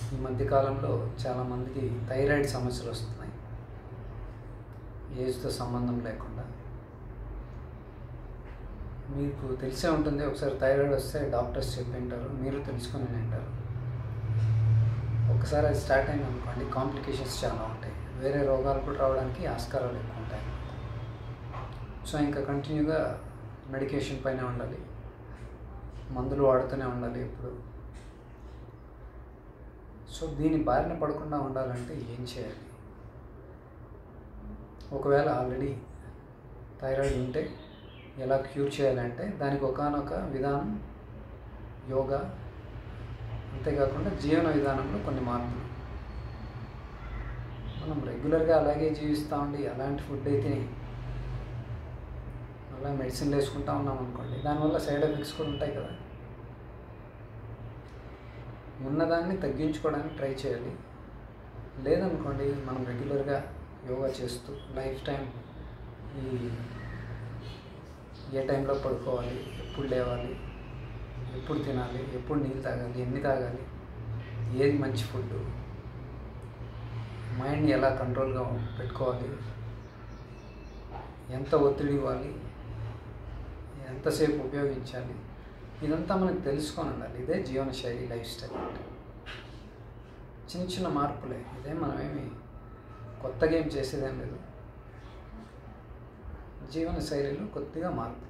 ఈ మధ్యకాలంలో చాలామందికి థైరాయిడ్ సమస్యలు వస్తున్నాయి ఏజ్తో సంబంధం లేకుండా మీకు తెలిసే ఉంటుంది ఒకసారి థైరాయిడ్ వస్తే డాక్టర్స్ చెప్పింటారు మీరు తెలుసుకొని వింటారు ఒకసారి అది స్టార్ట్ అయింది అనుకోండి కాంప్లికేషన్స్ చాలా ఉంటాయి వేరే రోగాలు కూడా రావడానికి ఆస్కారాలు ఎక్కువ ఉంటాయి సో ఇంకా కంటిన్యూగా మెడికేషన్ పైన ఉండాలి మందులు వాడుతూనే ఉండాలి ఎప్పుడు సో దీని బారిన పడకుండా ఉండాలంటే ఏం చేయాలి ఒకవేళ ఆల్రెడీ థైరాయిడ్ ఉంటే ఎలా క్యూర్ చేయాలంటే దానికి ఒకనొక విధానం యోగా అంతేకాకుండా జీవన విధానంలో కొన్ని మార్పులు మనం రెగ్యులర్గా అలాగే జీవిస్తూ ఉండి అలాంటి ఫుడ్ అయితే అలా మెడిసిన్లు వేసుకుంటా ఉన్నాం అనుకోండి దానివల్ల సైడ్ ఎఫెక్ట్స్ కూడా ఉంటాయి కదా ఉన్నదాన్ని తగ్గించుకోవడానికి ట్రై చేయాలి లేదనుకోండి మనం రెగ్యులర్గా యోగా చేస్తూ లైఫ్ టైం ఈ ఏ టైంలో పడుకోవాలి ఎప్పుడు లేవాలి ఎప్పుడు తినాలి ఎప్పుడు నీళ్ళు తాగాలి ఎన్ని తాగాలి ఏది మంచి ఫుడ్ మైండ్ని ఎలా కంట్రోల్గా పెట్టుకోవాలి ఎంత ఒత్తిడి ఇవ్వాలి ఎంతసేపు ఉపయోగించాలి ఇదంతా మనకు తెలుసుకొని ఉండాలి ఇదే జీవనశైలి లైఫ్ స్టైల్ అంటే చిన్న చిన్న మార్పులే ఇదే మనమేమి కొత్తగా ఏం చేసేదేం లేదు జీవన శైలిలో కొద్దిగా మార్పు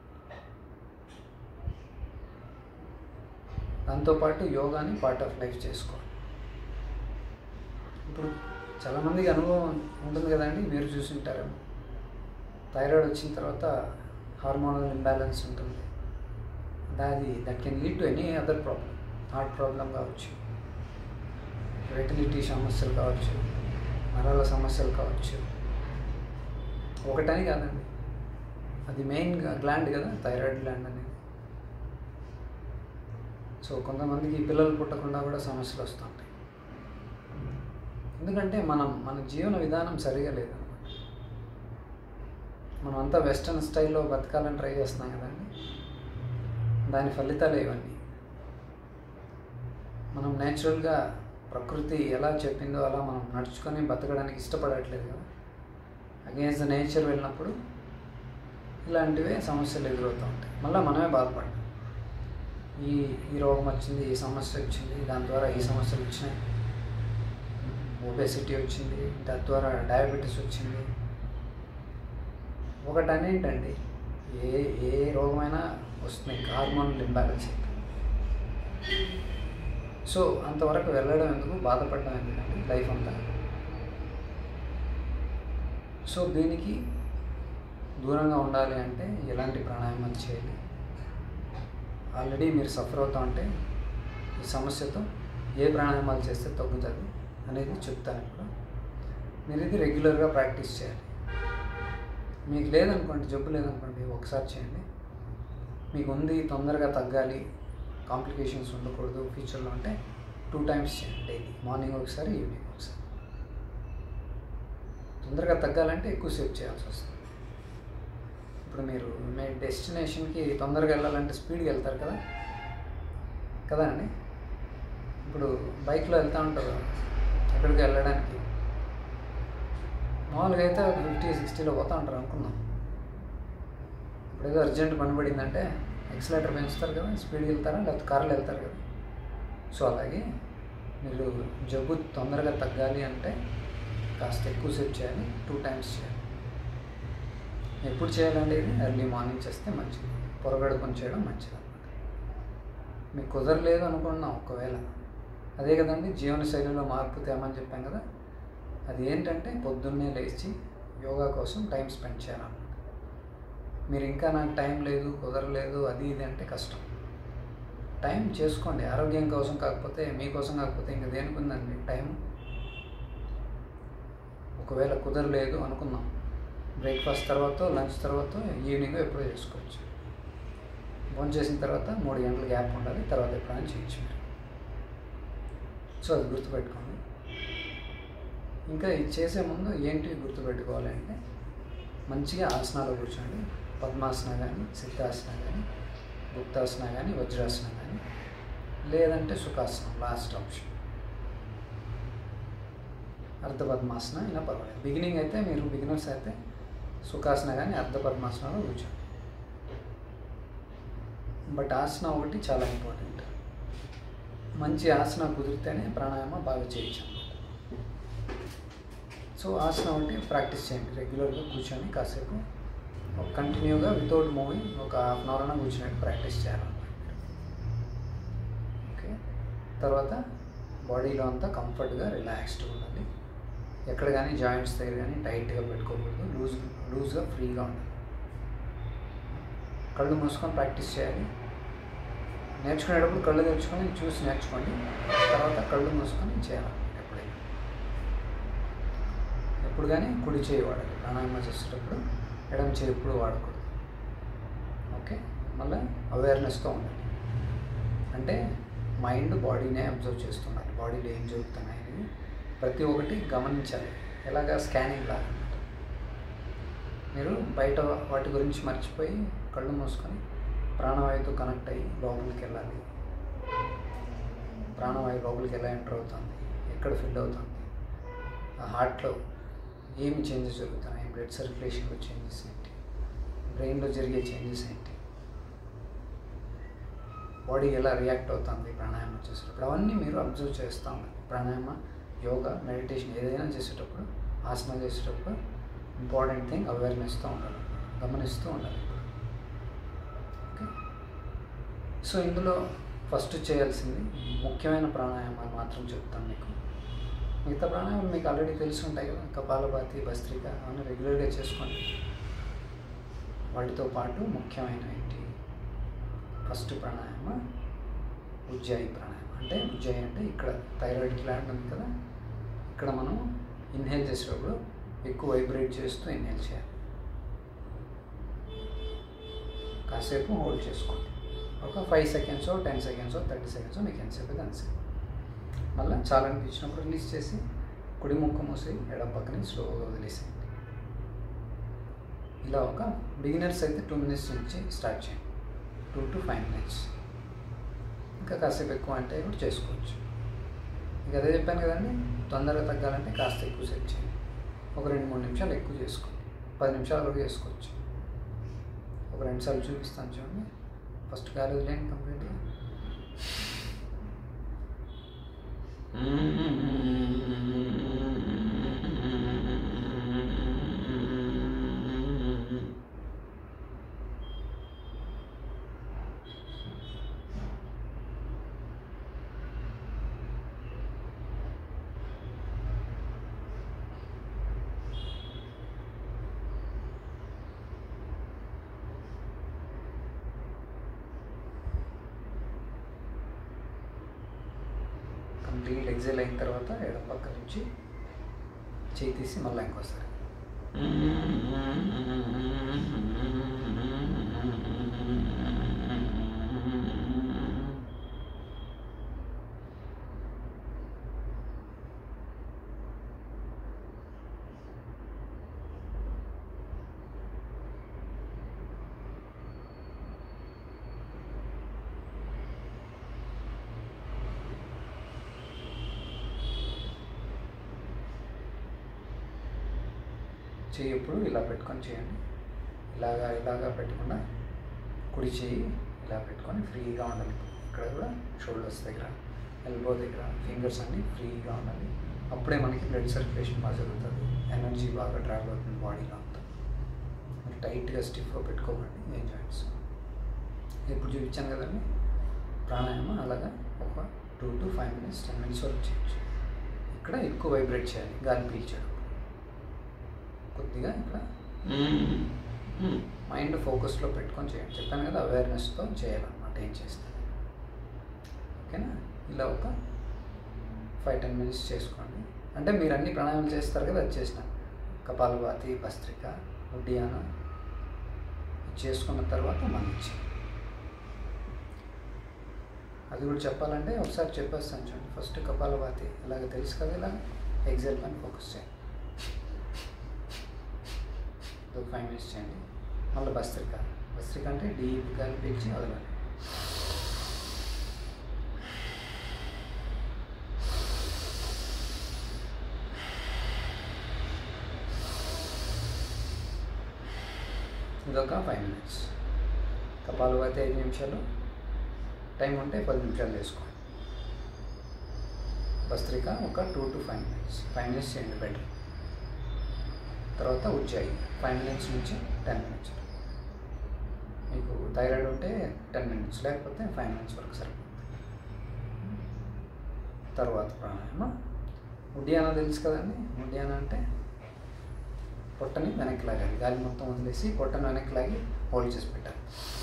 దాంతోపాటు యోగాని పార్ట్ ఆఫ్ లైఫ్ చేసుకోవాలి ఇప్పుడు చాలామందికి అనుభవం ఉంటుంది కదండి మీరు చూసింటారేమో థైరాయిడ్ వచ్చిన తర్వాత హార్మోనల్ ఇంబ్యాలెన్స్ ఉంటుంది అది that can lead to any other problem heart problem కావచ్చు ఫెర్టిలిటీ సమస్యలు కావచ్చు నరాల సమస్యలు కావచ్చు ఒకటని కాదండి అది మెయిన్ గ్లాండ్ కదా థైరాయిడ్ గ్లాండ్ అనేది సో కొంతమందికి పిల్లలు పుట్టకుండా కూడా సమస్యలు వస్తుంటాయి ఎందుకంటే మనం మన జీవన విధానం సరిగా లేదన్నమాట మనం అంతా వెస్ట్రన్ స్టైల్లో బతకాలని ట్రై చేస్తున్నాం కదండి దాని ఫలితాలు ఇవన్నీ మనం నేచురల్గా ప్రకృతి ఎలా చెప్పిందో అలా మనం నడుచుకొని బతకడానికి ఇష్టపడట్లేదు కదా అగేన్స్ట్ ద నేచర్ వెళ్ళినప్పుడు ఇలాంటివే సమస్యలు ఎదురవుతూ ఉంటాయి మళ్ళీ మనమే బాధపడ్డాం ఈ ఈ రోగం వచ్చింది ఈ సమస్య వచ్చింది దాని ద్వారా ఈ సమస్యలు వచ్చినాయి ఒబెసిటీ వచ్చింది దాని ద్వారా డయాబెటీస్ వచ్చింది ఒకటి అనేంటండి ఏ ఏ రోగమైనా వస్తున్నాయి హార్మోనల్ ఇంబ్యాలెన్స్ సో అంతవరకు వెళ్ళడం ఎందుకు బాధపడడం ఎందుకండి లైఫ్ అంతా సో దీనికి దూరంగా ఉండాలి అంటే ఎలాంటి ప్రాణాయామాలు చేయాలి ఆల్రెడీ మీరు సఫర్ అవుతా ఉంటే ఈ సమస్యతో ఏ ప్రాణాయామాలు చేస్తే తగ్గుతుంది అనేది చెప్తాను ఇప్పుడు మీరు ఇది రెగ్యులర్గా ప్రాక్టీస్ చేయాలి మీకు లేదనుకోండి జబ్బు లేదనుకోండి ఒకసారి చేయండి మీకు ఉంది తొందరగా తగ్గాలి కాంప్లికేషన్స్ ఉండకూడదు ఫ్యూచర్లో అంటే టూ టైమ్స్ చేయండి డైలీ మార్నింగ్ ఒకసారి ఈవినింగ్ ఒకసారి తొందరగా తగ్గాలంటే ఎక్కువసేపు చేయాల్సి వస్తుంది ఇప్పుడు మీరు మీ డెస్టినేషన్కి తొందరగా వెళ్ళాలంటే స్పీడ్గా వెళ్తారు కదా కదా అండి ఇప్పుడు బైక్లో వెళ్తూ ఉంటారు ఎక్కడికి వెళ్ళడానికి మామూలుగా అయితే ఒక ఫిఫ్టీ సిక్స్టీలో పోతూ ఉంటారు అనుకుందాం ఇప్పుడు ఏదో అర్జెంట్ పని పడిందంటే ఎక్సలేటర్ పెంచుతారు కదా స్పీడ్కి వెళ్తారా లేకపోతే కార్లో వెళ్తారు కదా సో అలాగే మీరు జబ్బు తొందరగా తగ్గాలి అంటే కాస్త ఎక్కువసేపు చేయాలి టూ టైమ్స్ చేయాలి ఎప్పుడు చేయాలండి ఇది ఎర్లీ మార్నింగ్ చేస్తే మంచిది పొరగడుకొని చేయడం మంచిది అనమాట మీకు కుదరలేదు అనుకున్నాం ఒకవేళ అదే కదండి జీవన శైలిలో మార్పు తేమని చెప్పాం కదా అది ఏంటంటే పొద్దున్నే లేచి యోగా కోసం టైం స్పెండ్ చేయాలన్నమాట మీరు ఇంకా నాకు టైం లేదు కుదరలేదు అది ఇది అంటే కష్టం టైం చేసుకోండి ఆరోగ్యం కోసం కాకపోతే మీకోసం కాకపోతే ఇంకా దేనికి ఉందండి టైం ఒకవేళ కుదరలేదు అనుకుందాం బ్రేక్ఫాస్ట్ తర్వాత లంచ్ తర్వాత ఈవినింగ్ ఎప్పుడో చేసుకోవచ్చు భోజనం చేసిన తర్వాత మూడు గంటల గ్యాప్ ఉండాలి తర్వాత ఎప్పుడైనా చేయొచ్చు మీరు సో అది గుర్తుపెట్టుకోండి ఇంకా ఇది చేసే ముందు ఏంటి గుర్తుపెట్టుకోవాలి అంటే మంచిగా ఆసనాలు కూర్చోండి పద్మాసన కానీ సిద్ధాసన కానీ గుప్తాసన కానీ వజ్రాసన కానీ లేదంటే సుఖాసనం లాస్ట్ ఆప్షన్ అర్ధ పద్మాసన అయినా పర్వాలేదు బిగినింగ్ అయితే మీరు బిగినర్స్ అయితే సుఖాసన కానీ అర్ధ పద్మాసనంలో కూర్చోండి బట్ ఆసన ఒకటి చాలా ఇంపార్టెంట్ మంచి ఆసన కుదిరితేనే ప్రాణాయామ బాగా చేయొచ్చు సో ఆసన ఒకటి ప్రాక్టీస్ చేయండి రెగ్యులర్గా కూర్చొని కాసేపు కంటిన్యూగా వితౌట్ మూవింగ్ ఒక హాఫ్ అన్ అవర్ అయినా కూర్చున్నట్టు ప్రాక్టీస్ చేయాలన్నమాట ఓకే తర్వాత బాడీలో అంతా కంఫర్ట్గా రిలాక్స్డ్గా ఉండాలి ఎక్కడ కానీ జాయింట్స్ దగ్గర కానీ టైట్గా పెట్టుకోకూడదు లూజ్ లూజ్గా ఫ్రీగా ఉండాలి కళ్ళు మూసుకొని ప్రాక్టీస్ చేయాలి నేర్చుకునేటప్పుడు కళ్ళు తెరుచుకొని చూసి నేర్చుకోండి తర్వాత కళ్ళు మూసుకొని చేయాలి ఎప్పుడైనా ఎప్పుడు కానీ కుడి చేయి వాడాలి ప్రాణాయామ చేసేటప్పుడు ఎడమ చేయి ఎప్పుడు వాడకూడదు ఓకే మళ్ళీ అవేర్నెస్తో ఉండాలి అంటే మైండ్ బాడీనే అబ్జర్వ్ చేస్తుండాలి బాడీలో ఏం జరుగుతున్నాయి అనేది ప్రతి ఒక్కటి గమనించాలి ఎలాగా స్కానింగ్ లాగా అన్నమాట. మీరు బయట వాటి గురించి మర్చిపోయి కళ్ళు మూసుకొని ప్రాణవాయువుతో కనెక్ట్ అయ్యి లోపలికి వెళ్ళాలి ప్రాణవాయువు లోపలికి ఎలా ఎంటర్ అవుతుంది ఎక్కడ ఫిల్ అవుతుంది ఆ హార్ట్లో ఏమి చేంజెస్ జరుగుతున్నాయి బ్లడ్ సర్క్యులేషన్లో చేంజెస్ ఏంటి బ్రెయిన్లో జరిగే చేంజెస్ ఏంటి బాడీ ఎలా రియాక్ట్ అవుతుంది ప్రాణాయామం చేసేటప్పుడు అవన్నీ మీరు అబ్జర్వ్ చేస్తూ ఉండాలి ప్రాణాయామ యోగా మెడిటేషన్ ఏదైనా చేసేటప్పుడు ఆసన చేసేటప్పుడు ఇంపార్టెంట్ థింగ్ అవేర్నెస్తో ఉండాలి గమనిస్తూ ఉండాలి ఓకే సో ఇందులో ఫస్ట్ చేయాల్సింది ముఖ్యమైన ప్రాణాయామాలు మాత్రం చెప్తాను మీకు మిగతా ప్రాణాయామాలు మీకు ఆల్రెడీ తెలిసి ఉంటాయి కదా కపాలభాతి భస్త్రిక అవన్నీ రెగ్యులర్గా చేసుకోండి వాటితో పాటు ముఖ్యమైన ఏంటి ఫస్ట్ ప్రాణాయామ ఉజ్జాయి ప్రాణాయామం అంటే ఉజ్జాయి అంటే ఇక్కడ థైరాయిడ్ గ్లాండ్ ఉంది కదా ఇక్కడ మనం ఇన్హేల్ చేసేటప్పుడు ఎక్కువ వైబ్రేట్ చేస్తూ ఇన్హేల్ చేయాలి కాసేపు హోల్డ్ చేసుకోండి ఒక five seconds ten seconds thirty seconds మీకు ఎంతసేపు అయితే అంతసేపు మళ్ళీ చాలా అనిపించినప్పుడు రిలీజ్ చేసి కుడి ముక్కు మూసి ఎడం పక్కన స్లోగా వదిలేసేయండి ఇలా ఒక బిగినర్స్ అయితే టూ మినిట్స్ నుంచి స్టార్ట్ చేయండి టూ టు ఫైవ్ మినిట్స్ ఇంకా కాసేపు ఎక్కువ అంటే కూడా చేసుకోవచ్చు ఇక అదే చెప్పాను కదండి తొందరగా తగ్గాలంటే కాస్త ఎక్కువ సెట్ చేయండి ఒక రెండు మూడు నిమిషాలు ఎక్కువ చేసుకోండి పది నిమిషాల వరకు చేసుకోవచ్చు ఒక రెండు సార్లు చూపిస్తాను చూడండి ఫస్ట్ గాలి వదిలేండి కంప్లీట్గా కంప్లీట్ ఎగ్జైల్ అయిన తర్వాత ఎడం పక్క నుంచి చేయి తీసి మళ్ళీ ఇంకోసారి చెయ్యి ఎప్పుడు ఇలా పెట్టుకొని చేయండి ఇలాగా ఇలాగా పెట్టకుండా కుడి చెయ్యి ఇలా పెట్టుకొని ఫ్రీగా ఉండాలి ఇక్కడ కూడా షోల్డర్స్ దగ్గర ఎల్బో దగ్గర ఫింగర్స్ అన్నీ ఫ్రీగా ఉండాలి అప్పుడే మనకి బ్లడ్ సర్క్యులేషన్ బాగా జరుగుతుంది ఎనర్జీ బాగా ట్రావెల్ అవుతుంది బాడీలో అంతా మీరు టైట్గా స్టిఫ్గా పెట్టుకోకండి ఏ జాయింట్స్ ఇప్పుడు చూపించాను కదండి ప్రాణాయామం అలాగా ఒక two to five minutes ten minutes వరకు చేయొచ్చు ఇక్కడ ఎక్కువ వైబ్రేట్ చేయాలి గాలి పీల్చడం కొద్దిగా ఇక్కడ మైండ్ ఫోకస్లో పెట్టుకొని చేయండి చెప్పాను కదా అవేర్నెస్తో చేయాలన్నమాట ఏం చేస్తాను ఓకేనా ఇలా ఒక ఫైవ్ టెన్ మినిట్స్ చేసుకోండి అంటే మీరు అన్ని ప్రాణాయామాలు చేస్తారు కదా అది చేసిన కపాలభాతి భస్త్రిక ఉడ్డియాన ఇది చేసుకున్న తర్వాత మళ్ళీ చేయండి. అది కూడా చెప్పాలంటే ఒకసారి చెప్పేస్తాను చూడండి ఫస్ట్ కపాలభాతి ఇలాగ తెలుసు కదా ఇలా ఎగ్జాల్ పైన ఫోకస్ చేయండి ఒక ఫైవ్ మినిట్స్ చేయండి మళ్ళీ భస్త్రిక భస్త్రిక అంటే డీప్ గాలి పీల్చి వదలాలి ఇదొక ఫైవ్ మినిట్స్ కపాలభాతి ఐదు నిమిషాలు టైం ఉంటే పది నిమిషాలు చేసుకోండి భస్త్రిక ఒక two to five minutes five minutes చేయండి బెటర్ తర్వాత ఉజ్జాయి ఫైవ్ మినిట్స్ నుంచి టెన్ మినిట్స్ మీకు థైరాయిడ్ ఉంటే టెన్ మినిట్స్ లేకపోతే ఫైవ్ మినిట్స్ వరకు సరిపోతుంది తర్వాత ప్రాణాయామ ఉడ్యాన తెలుసు కదండి ఉడ్యాన అంటే పొట్టని వెనక్కి లాగాలి గాలి మొత్తం వదిలేసి పొట్టని వెనక్కి లాగి హోల్డ్ చేసి పెట్టాలి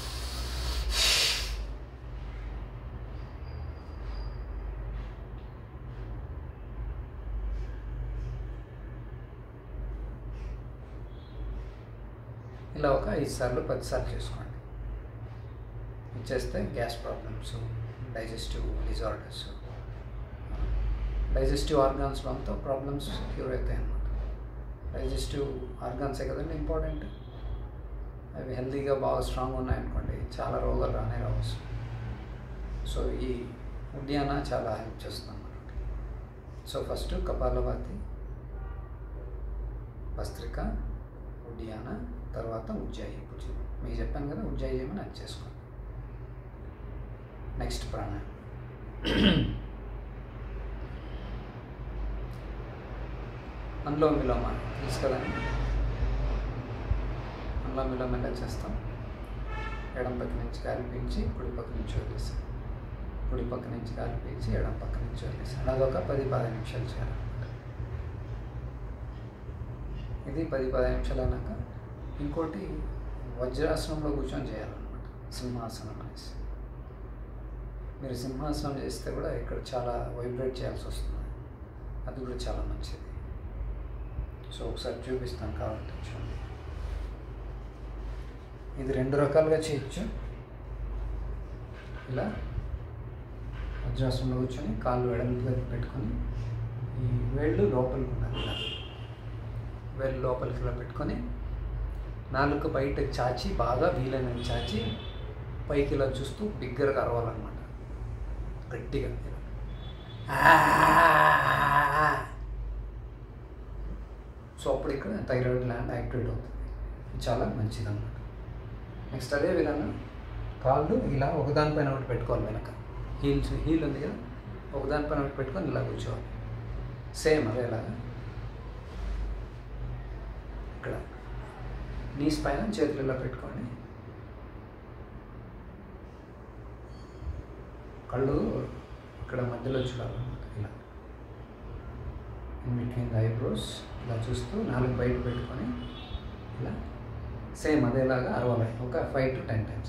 ఇలా ఒక ఐదు సార్లు పదిసార్లు చేసుకోండి ఇచ్చేస్తే gas problems digestive disorders digestive ఆర్గాన్స్లో అంతా ప్రాబ్లమ్స్ క్యూర్ అవుతాయి అన్నమాట డైజెస్టివ్ ఆర్గాన్సే కదండి ఇంపార్టెంట్ అవి హెల్తీగా బాగా స్ట్రాంగ్ ఉన్నాయనుకోండి చాలా రోగాలు రానే రావచ్చు సో ఈ ఉద్యాన చాలా హెల్ప్ చేస్తుంది అన్నమాట సో ఫస్ట్ కపాలభాతి భస్త్రిక ఉడ్యాన తర్వాత ఉజ్జాయి ఇప్పుడు చూ- మీకు చెప్పాను కదా ఉజ్జాయి చేయమని అది చేసుకోండి నెక్స్ట్ ప్రాణాయామం అందులో విలోమ తెలుసు కదండి అందులో విలోమ ఎలా చేస్తాం ఎడం పక్క నుంచి గాలి పీల్చి కుడి పక్క నుంచి వదిలేస్తాం కుడి పక్క నుంచి గాలి పీల్చి ఎడం పక్క నుంచి వదిలేస్తాం అదొక పది పదిహేను నిమిషాలు చేయాలన్నమాట ఇది పది పదిహేను నిమిషాలు అయినాక ఇంకోటి వజ్రాసనంలో కూర్చొని చేయాలన్నమాట సింహాసనం అనేసి మీరు సింహాసనం చేస్తే కూడా ఇక్కడ చాలా వైబ్రేట్ చేయాల్సి వస్తుంది అది కూడా చాలా మంచిది సో ఒకసారి చూపిస్తాను కావాలంటే చూడండి ఇది రెండు రకాలుగా చేయొచ్చు ఇలా వజ్రాసనంలో కూర్చొని కాళ్ళు వెడల్పుగా పెట్టుకొని ఈ వేళ్ళు లోపలికి ఉండాలి ఇలా వేళ్ళు లోపలికి ఇలా పెట్టుకొని నాలుక బయట చాచి బాగా వీలైన చాచి పైకి ఇలా చూస్తూ బిగ్గరగా అరవాలన్నమాట గట్టిగా ఇలా. సో అప్పుడు ఇక్కడ థైరాయిడ్ ల్యాండ్ యాక్టివేట్ అవుతుంది ఇది చాలా మంచిది అన్నమాట నెక్స్ట్ అదే విధంగా కాళ్ళు ఇలా ఒకదానిపైన ఒకటి పెట్టుకోవాలి వెనక హీల్స్ హీల్ ఉంది కదా ఒకదానిపైన ఒకటి పెట్టుకొని ఇలా కూర్చోవాలి సేమ్ అదేలాగా ఇక్కడ నీస్ పైన చేతులు ఇలా పెట్టుకోండి కళ్ళు ఇక్కడ మధ్యలో చూడాలన్నమాట ఇలా ఇన్ బిట్వీన్ ద ఐబ్రోస్ ఇలా చూస్తూ నాలుగు బయట పెట్టుకొని ఇలా సేమ్ అదేలాగా అరవాలి ఒక ఫైవ్ టు టెన్ టైమ్స్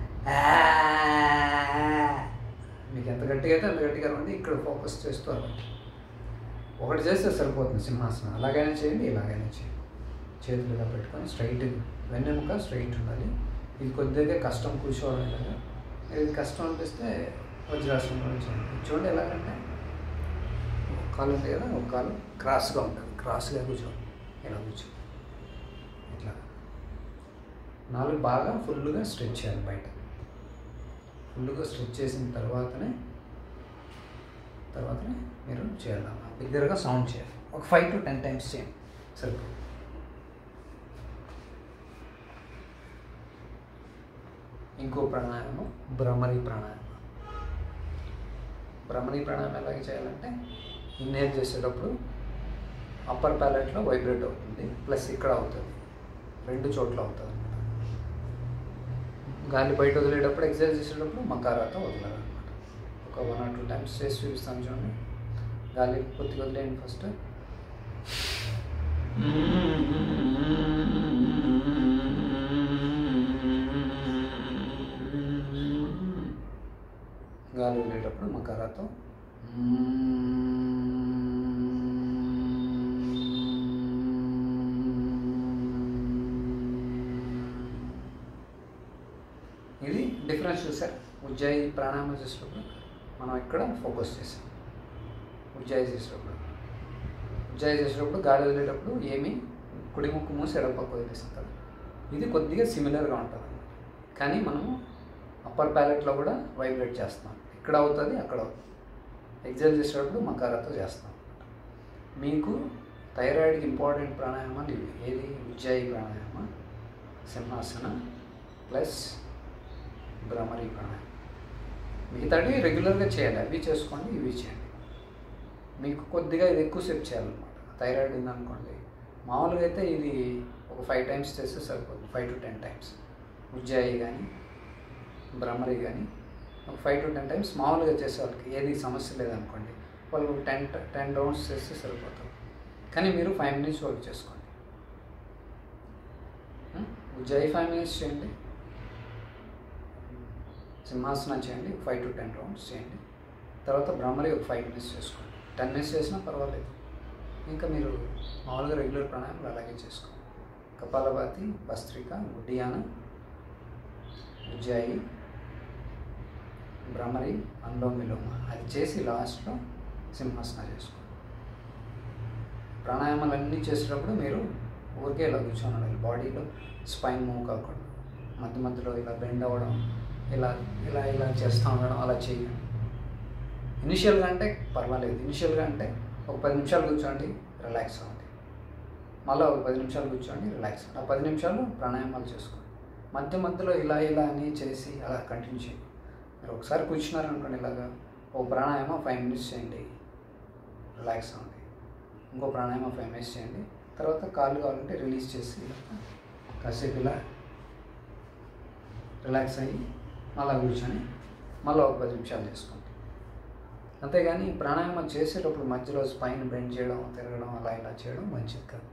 మీకు ఎంత గట్టిగా అయితే అంత గట్టిగా అరవండి ఇక్కడ ఫోకస్ చేస్తూ అరవండి ఒకటి చేస్తే సరిపోతుంది సింహాసనం అలాగైనా చేయండి ఇలాగైనా చేయండి చేతులు ఇలా పెట్టుకొని స్ట్రైట్ వెన్నెముక స్ట్రైట్ ఉండాలి ఇది కొద్దిగా కష్టం కూర్చోవడం ఇలాగా ఇది కష్టం అనిపిస్తే వజ్రాసనంలో చేయండి ఇది చూడండి ఎలాగంటే ఒక కాలు ఉంది కదా ఒక కాలు క్రాస్గా ఉంటుంది క్రాస్గా కూర్చోండి ఇలా కూర్చో ఇట్లా నాలుగు బాగా ఫుల్గా స్ట్రెచ్ చేయాలి బయట ఫుల్గా స్ట్రెచ్ చేసిన తర్వాతనే తర్వాతనే మీరు చేయాలి బిగ్గరగా సౌండ్ చేయాలి ఒక ఫైవ్ టు టెన్ టైమ్స్ చేయండి సరిపోతుంది ఇంకో ప్రాణాయామం భ్రమరి ప్రాణాయామం భ్రమరి ప్రాణాయామం ఎలాగ చేయాలంటే ఇన్హేల్ చేసేటప్పుడు అప్పర్ ప్యాలెట్లో వైబ్రేట్ అవుతుంది ప్లస్ ఇక్కడ అవుతుంది రెండు చోట్ల అవుతుంది అనమాట గాలి బయట వదిలేటప్పుడు ఎక్సర్సైజ్ చేసేటప్పుడు మకారాతో వదలాలన్నమాట ఒక వన్ ఆర్ టూ టైమ్స్ చేసి చూపిస్తాను చూడండి గాలి కొద్దిగా వదిలేయండి ఫస్ట్ గాలి వదిలేటప్పుడు మకారాతో ఇది డిఫరెన్స్ చూసారు ఉజ్జాయి ప్రాణాయామం చేసేటప్పుడు మనం ఇక్కడ ఫోకస్ చేసాం ఉజ్జాయి చేసేటప్పుడు ఉజ్జాయి చేసేటప్పుడు గాలి వదిలేటప్పుడు ఏమి కుడి ముక్కు మూసి ఎడపక్క వదిలేస్తుంటారు ఇది కొద్దిగా సిమిలర్గా ఉంటుంది కానీ మనము అప్పర్ ప్యాలెట్లో కూడా వైబ్రేట్ చేస్తాం ఇక్కడ అవుతుంది అక్కడ అవుతుంది ఎగ్జైల్ చేసేటప్పుడు మకారాతో చేస్తాం మీకు థైరాయిడ్కి ఇంపార్టెంట్ ప్రాణాయామాలు ఇవి ఏది ఉజ్జాయి ప్రాణాయామ సింహాసన ప్లస్ భ్రమరీ ప్రాణాయామం మిగతావి రెగ్యులర్గా చేయాలి అవి చేసుకోండి ఇవి చేయండి మీకు కొద్దిగా ఇది ఎక్కువసేపు చేయాలన్నమాట థైరాయిడ్ ఉందనుకోండి మామూలుగా అయితే ఇది ఒక ఫైవ్ టైమ్స్ చేస్తే సరిపోతుంది ఫైవ్ టు టెన్ టైమ్స్ ఉజ్జాయి కానీ భ్రమరి కానీ ఒక ఫైవ్ టు టెన్ టైమ్స్ మామూలుగా చేసే వాళ్ళకి ఏది సమస్య లేదనుకోండి వాళ్ళు టెన్ టెన్ రౌండ్స్ చేస్తే సరిపోతుంది కానీ మీరు ఫైవ్ మినిట్స్ వర్క్ చేసుకోండి ఉజ్జాయి ఫైవ్ మినిట్స్ చేయండి సింహాసనం చేయండి ఫైవ్ టు టెన్ రౌండ్స్ చేయండి తర్వాత భ్రమరి ఒక ఫైవ్ మినిట్స్ చేసుకోండి టెన్ మినిట్స్ చేసినా పర్వాలేదు ఇంకా మీరు మామూలుగా రెగ్యులర్ ప్రాణాయామాలు అలాగే చేసుకోండి కపాలభాతి భస్త్రిక గుడ్డియాన ఉజ్జాయి భ్రమరి అనులోమ విలోమ అది చేసి లాస్ట్లో సింహాసన చేసుకోండి ప్రాణాయామాలన్నీ చేసేటప్పుడు మీరు ఊరికే ఇలా కూర్చొని ఉండాలి బాడీలో స్పైన్ మూవ్ కాకుండా మధ్య మధ్యలో ఇలా బెండ్ అవ్వడం ఇలా ఇలా ఇలా చేస్తూ ఉండడం అలా చేయండి ఇనిషియల్గా అంటే పర్వాలేదు ఇనిషియల్గా అంటే ఒక పది నిమిషాలు కూర్చోండి రిలాక్స్ అవ్వండి మళ్ళీ ఒక పది నిమిషాలు కూర్చోండి రిలాక్స్ అవ్వండి ఆ పది నిమిషాలు ప్రాణాయామాలు చేసుకోండి మధ్య మధ్యలో ఇలా ఇలా అని చేసి అలా కంటిన్యూ చేయండి మీరు ఒకసారి కూర్చున్నారనుకోండి ఇలాగా ఒక ప్రాణాయామం ఫైవ్ మినిట్స్ చేయండి రిలాక్స్ అవ్వండి ఇంకో ప్రాణాయామం ఫైవ్ మినిట్స్ చేయండి తర్వాత కాళ్ళు కావాలంటే రిలీజ్ చేసి ఇలా కాసేపు ఇలా రిలాక్స్ అయ్యి మళ్ళీ కూర్చొని మళ్ళీ ఒక పది నిమిషాలు చేసుకోండి అంతేగాని ప్రాణాయామం చేసేటప్పుడు మధ్యలో స్పైన్ బెండ్ చేయడం తిరగడం అలా ఇలా చేయడం మంచిది కాదు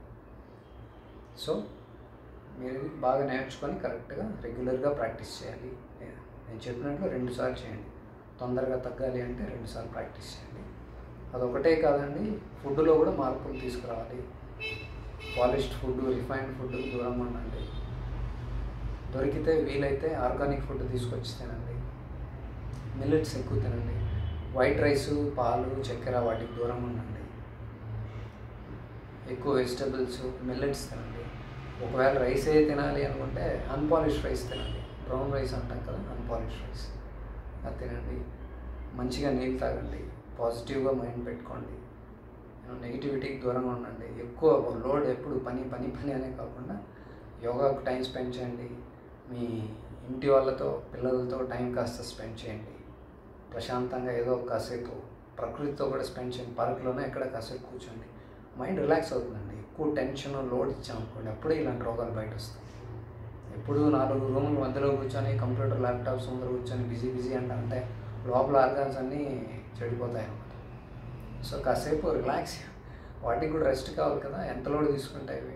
సో మీరు బాగా నేర్చుకొని కరెక్ట్గా రెగ్యులర్గా ప్రాక్టీస్ చేయాలి నేను చెప్పినట్లు రెండుసార్లు చేయండి తొందరగా తగ్గాలి అంటే రెండుసార్లు ప్రాక్టీస్ చేయండి అదొకటే కాదండి ఫుడ్లో కూడా మార్పులు తీసుకురావాలి పాలిష్డ్ ఫుడ్ రిఫైన్డ్ ఫుడ్ దూరంగా ఉండండి దొరికితే వీలైతే ఆర్గానిక్ ఫుడ్ తీసుకొచ్చి తినండి మిల్లెట్స్ ఎక్కువ తినండి వైట్ రైస్ పాలు చక్కెర వాటికి దూరంగా ఉండండి ఎక్కువ వెజిటబుల్స్ మిల్లెట్స్ తినండి ఒకవేళ రైసే తినాలి అనుకుంటే అన్పాలిష్డ్ రైస్ తినండి బ్రౌన్ రైస్ అంటాం కదా అన్పాలిష్డ్ రైస్ అది తినండి మంచిగా నీళ్ళు తాగండి పాజిటివ్గా మైండ్ పెట్టుకోండి నెగిటివిటీకి దూరంగా ఉండండి ఎక్కువ లోడ్ ఎప్పుడు పని పని పని అనే కాకుండా యోగాకు టైం స్పెండ్ చేయండి మీ ఇంటి వాళ్ళతో పిల్లలతో టైం కాస్త స్పెండ్ చేయండి ప్రశాంతంగా ఏదో కాసేపు ప్రకృతితో కూడా స్పెండ్ చేయండి పార్క్లోనే ఎక్కడ కాసేపు కూర్చోండి మైండ్ రిలాక్స్ అవుతుందండి ఎక్కువ టెన్షన్ లోడ్ ఇచ్చామనుకోండి అప్పుడే ఇలాంటి రోగాలు బయట వస్తాయి ఎప్పుడు నాలుగు రూముల మధ్యలో కూర్చొని కంప్యూటర్ ల్యాప్టాప్స్ ముందర కూర్చొని బిజీ బిజీ అంటే అంటే లోపల ఆర్గాన్స్ అన్నీ చెడిపోతాయి అన్నమాట సో కాసేపు రిలాక్స్ వాటికి కూడా రెస్ట్ కావాలి కదా ఎంత లోడ్ తీసుకుంటాయి ఇవి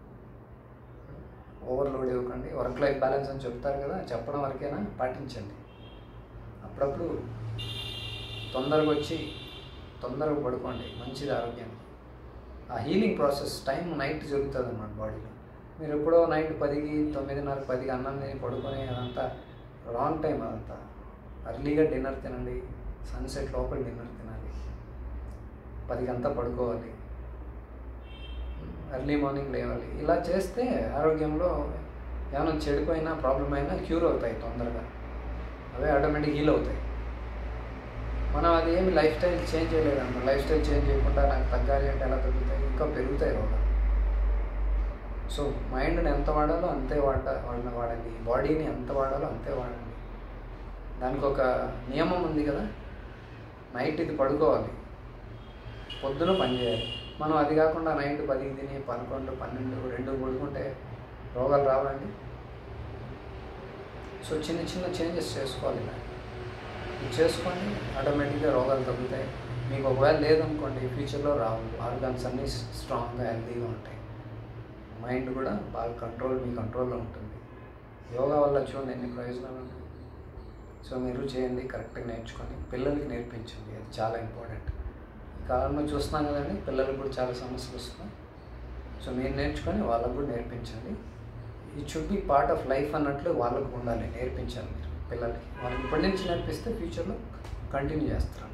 ఓవర్లోడ్ ఇవ్వకండి వర్క్ లైఫ్ బ్యాలెన్స్ అని చెప్తారు కదా చెప్పడం వరకైనా పాటించండి అప్పుడప్పుడు తొందరగా వచ్చి తొందరగా పడుకోండి మంచిది ఆరోగ్యం ఆ హీలింగ్ ప్రాసెస్ టైం నైట్ జరుగుతుంది అన్నమాట బాడీలో మీరు ఎప్పుడో నైట్ పదికి తొమ్మిదిన్నర పదికి అన్నం తిని పడుకొని అదంతా రాంగ్ టైం అదంతా అర్లీగా డిన్నర్ తినండి సన్సెట్ లోపల డిన్నర్ తినాలి పదికి అంతా పడుకోవాలి ఎర్లీ మార్నింగ్ లేవాలి ఇలా చేస్తే ఆరోగ్యంలో ఏమైనా చెడిపోయినా ప్రాబ్లం అయినా క్యూర్ అవుతాయి తొందరగా అవే ఆటోమేటిక్ హీల్ అవుతాయి మనం అది ఏమి లైఫ్ స్టైల్ చేంజ్ చేయలేదన్నమాట లైఫ్ స్టైల్ చేంజ్ చేయకుండా నాకు తగ్గాలి అంటే ఎలా తగ్గుతాయి ఇంకా పెరుగుతాయి రోగాలు సో మైండ్ని ఎంత వాడాలో అంతే వాడ వాడిన వాడండి బాడీని ఎంత వాడాలో అంతే వాడండి దానికి ఒక నియమం ఉంది కదా నైట్ ఇది పడుకోవాలి పొద్దున పని చేయాలి మనం అది కాకుండా నైట్ పదికి తిని పదకొండు పన్నెండు రెండు పడుకుంటే రోగాలు రావండి సో చిన్న చిన్న చేంజెస్ చేసుకోవాలి ఇలా ఇది చేసుకోండి ఆటోమేటిక్గా రోగాలు తగ్గుతాయి మీకు ఒకవేళ లేదనుకోండి ఫ్యూచర్లో రావు ఆర్గాన్స్ అన్నీ స్ట్రాంగ్గా హెల్తీగా ఉంటాయి మైండ్ కూడా బాగా కంట్రోల్ మీ కంట్రోల్లో ఉంటుంది యోగా వల్ల చూడండి ఎన్ని ప్రయోజనాలు ఉన్నాయి సో మీరు చేయండి కరెక్ట్గా నేర్చుకొని పిల్లలకి నేర్పించండి అది చాలా ఇంపార్టెంట్ ఈ కాలంలో చూస్తున్నాం కదండి పిల్లలకు కూడా చాలా సమస్యలు వస్తున్నాయి సో మీరు నేర్చుకొని వాళ్ళకు కూడా నేర్పించండి it should be part of life అన్నట్లు వాళ్ళకు ఉండాలి నేర్పించాలి మీరు పిల్లలకి వాళ్ళకి ఇప్పటి నుంచి నేర్పిస్తే ఫ్యూచర్లో కంటిన్యూ చేస్తారు